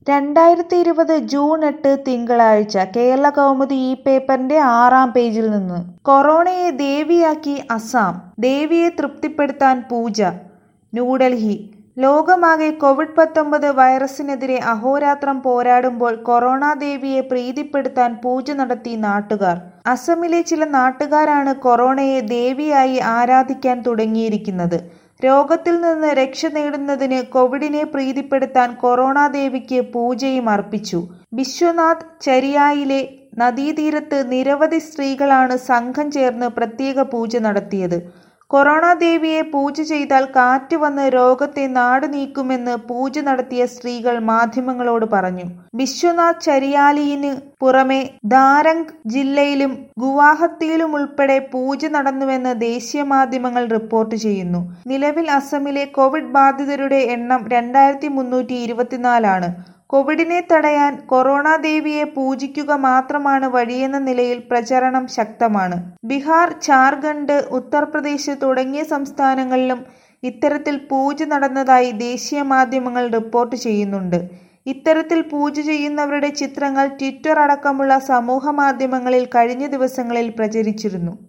രണ്ടായിരത്തി ഇരുപത് ജൂൺ എട്ട് തിങ്കളാഴ്ച കേരളകൗമുദി ഈ പേപ്പറിന്റെ ആറാം പേജിൽ നിന്ന് കൊറോണയെ ദേവിയാക്കി അസം ദേവിയെ തൃപ്തിപ്പെടുത്താൻ പൂജ ന്യൂഡൽഹി ലോകമാകെ കോവിഡ് പത്തൊമ്പത് വൈറസിനെതിരെ അഹോരാത്രം പോരാടുമ്പോൾ കൊറോണ ദേവിയെ പ്രീതിപ്പെടുത്താൻ പൂജ നടത്തി നാട്ടുകാർ അസമിലെ ചില നാട്ടുകാരാണ് കൊറോണയെ ദേവിയായി ആരാധിക്കാൻ തുടങ്ങിയിരിക്കുന്നത് രോഗത്തിൽ നിന്ന് രക്ഷ നേടുന്നതിന് കോവിഡിനെ പ്രീതിപ്പെടുത്താൻ കൊറോണ ദേവിക്ക് പൂജയും അർപ്പിച്ചു ബിശ്വനാഥ് ചരിയായിലെ നദീതീരത്ത് നിരവധി സ്ത്രീകളാണ് സംഘം ചേർന്ന് പ്രത്യേക പൂജ നടത്തിയത് കൊറോണ ദേവിയെ പൂജ ചെയ്താൽ കാറ്റ് വന്ന് രോഗത്തെ നാട് നീക്കുമെന്ന് പൂജ നടത്തിയ സ്ത്രീകൾ മാധ്യമങ്ങളോട് പറഞ്ഞു ബിശ്വനാഥ് ചരിയാലിയിന് പുറമെ ദാരംഗ് ജില്ലയിലും ഗുവാഹത്തിയിലുമുൾപ്പെടെ പൂജ നടന്നുവെന്ന് ദേശീയ മാധ്യമങ്ങൾ റിപ്പോർട്ട് ചെയ്യുന്നു നിലവിൽ അസമിലെ കോവിഡ് ബാധിതരുടെ എണ്ണം രണ്ടായിരത്തി മുന്നൂറ്റി ഇരുപത്തിനാലാണ് കോവിഡിനെ തടയാൻ കൊറോണ ദേവിയെ പൂജിക്കുക മാത്രമാണ് വഴിയെന്ന നിലയിൽ പ്രചരണം ശക്തമാണ് ബീഹാർ ജാർഖണ്ഡ് ഉത്തർപ്രദേശ് തുടങ്ങിയ സംസ്ഥാനങ്ങളിലും ഇത്തരത്തിൽ പൂജ നടന്നതായി ദേശീയ മാധ്യമങ്ങൾ റിപ്പോർട്ട് ചെയ്യുന്നുണ്ട് ഇത്തരത്തിൽ പൂജ ചെയ്യുന്നവരുടെ ചിത്രങ്ങൾ ട്വിറ്റർ അടക്കമുള്ള സമൂഹ മാധ്യമങ്ങളിൽ കഴിഞ്ഞ ദിവസങ്ങളിൽ പ്രചരിച്ചിരുന്നു